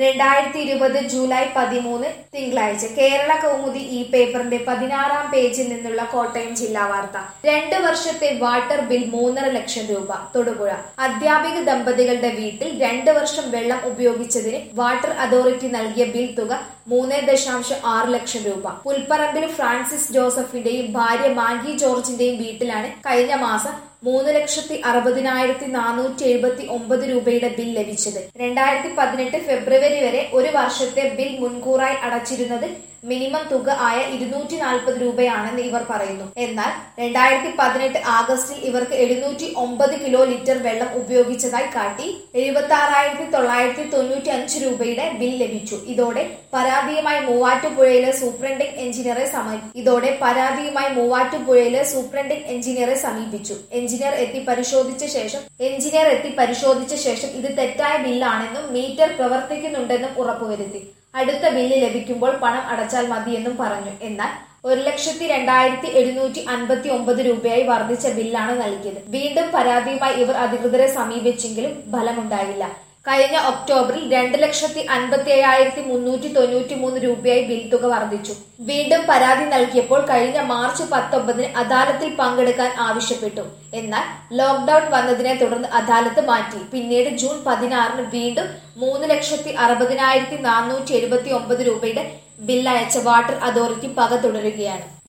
രണ്ടായിരത്തി ഇരുപത് ജൂലൈ പതിമൂന്ന് തിങ്കളാഴ്ച കേരള കൗമുദി ഈ പേപ്പറിന്റെ പതിനാറാം പേജിൽ നിന്നുള്ള കോട്ടയം ജില്ലാ വാർത്ത രണ്ട് വർഷത്തെ വാട്ടർ ബിൽ മൂന്നര ലക്ഷം രൂപ തൊടുപുഴ അധ്യാപിക ദമ്പതികളുടെ വീട്ടിൽ രണ്ട് വർഷം വെള്ളം ഉപയോഗിച്ചതിന് വാട്ടർ അതോറിറ്റി നൽകിയ ബിൽ തുക മൂന്ന് ദശാംശം ആറ് ലക്ഷം രൂപ പുൽപ്പറമ്പിൽ ഫ്രാൻസിസ് ജോസഫിന്റെയും ഭാര്യ മാഗി ജോർജിന്റെയും വീട്ടിലാണ് കഴിഞ്ഞ മാസം മൂന്ന് ലക്ഷത്തി അറുപതിനായിരത്തി നാനൂറ്റി എഴുപത്തി ഒമ്പത് രൂപയുടെ ബിൽ ലഭിച്ചത് രണ്ടായിരത്തി പതിനെട്ട് ഫെബ്രുവരി വരെ ഒരു വർഷത്തെ ബിൽ മുൻകൂറായി അടച്ചിരുന്നത് മിനിമം തുക ആയ ഇരുന്നൂറ്റി നാൽപ്പത് രൂപയാണെന്ന് ഇവർ പറയുന്നു എന്നാൽ രണ്ടായിരത്തി പതിനെട്ട് ആഗസ്റ്റിൽ ഇവർക്ക് എഴുന്നൂറ്റി ഒമ്പത് കിലോ ലിറ്റർ വെള്ളം ഉപയോഗിച്ചതായി കാട്ടി എഴുപത്തി ആറായിരത്തി തൊള്ളായിരത്തി തൊണ്ണൂറ്റി അഞ്ച് രൂപയുടെ ബിൽ ലഭിച്ചു ഇതോടെ പരാതിയുമായി മൂവാറ്റുപുഴയിലെ സൂപ്രണ്ടിംഗ് എഞ്ചിനീയറെ സമീപി ഇതോടെ പരാതിയുമായി മൂവാറ്റുപുഴയിലെ സൂപ്രണ്ടിംഗ് എഞ്ചിനീയറെ സമീപിച്ചു എഞ്ചിനീയർ എത്തി പരിശോധിച്ച ശേഷം എഞ്ചിനീയർ എത്തി പരിശോധിച്ച ശേഷം ഇത് തെറ്റായ ബില്ലാണെന്നും മീറ്റർ പ്രവർത്തിക്കുന്നുണ്ടെന്നും ഉറപ്പുവരുത്തി അടുത്ത ബില്ല് ലഭിക്കുമ്പോൾ പണം അടച്ചാൽ മതിയെന്നും പറഞ്ഞു എന്നാൽ ഒരു ലക്ഷത്തി രണ്ടായിരത്തി എഴുന്നൂറ്റി അൻപത്തി ഒമ്പത് രൂപയായി വർദ്ധിച്ച ബില്ലാണ് നൽകിയത് വീണ്ടും പരാതിയുമായി ഇവർ അധികൃതരെ സമീപിച്ചെങ്കിലും ഫലമുണ്ടായില്ല കഴിഞ്ഞ ഒക്ടോബറിൽ രണ്ട് ലക്ഷത്തി അൻപത്തി ഏഴായിരത്തി മുന്നൂറ്റി തൊണ്ണൂറ്റി മൂന്ന് രൂപയായി ബിൽ തുക വർദ്ധിച്ചു വീണ്ടും പരാതി നൽകിയപ്പോൾ കഴിഞ്ഞ മാർച്ച് പത്തൊമ്പതിന് അദാലത്തിൽ പങ്കെടുക്കാൻ ആവശ്യപ്പെട്ടു എന്നാൽ ലോക്ഡൌൺ വന്നതിനെ തുടർന്ന് അദാലത്ത് മാറ്റി പിന്നീട് ജൂൺ പതിനാറിന് വീണ്ടും മൂന്ന് ലക്ഷത്തി അറുപതിനായിരത്തി നാനൂറ്റി എഴുപത്തി ഒമ്പത് രൂപയുടെ ബിൽ അയച്ച വാട്ടർ അതോറിറ്റി പക തുടരുകയാണ്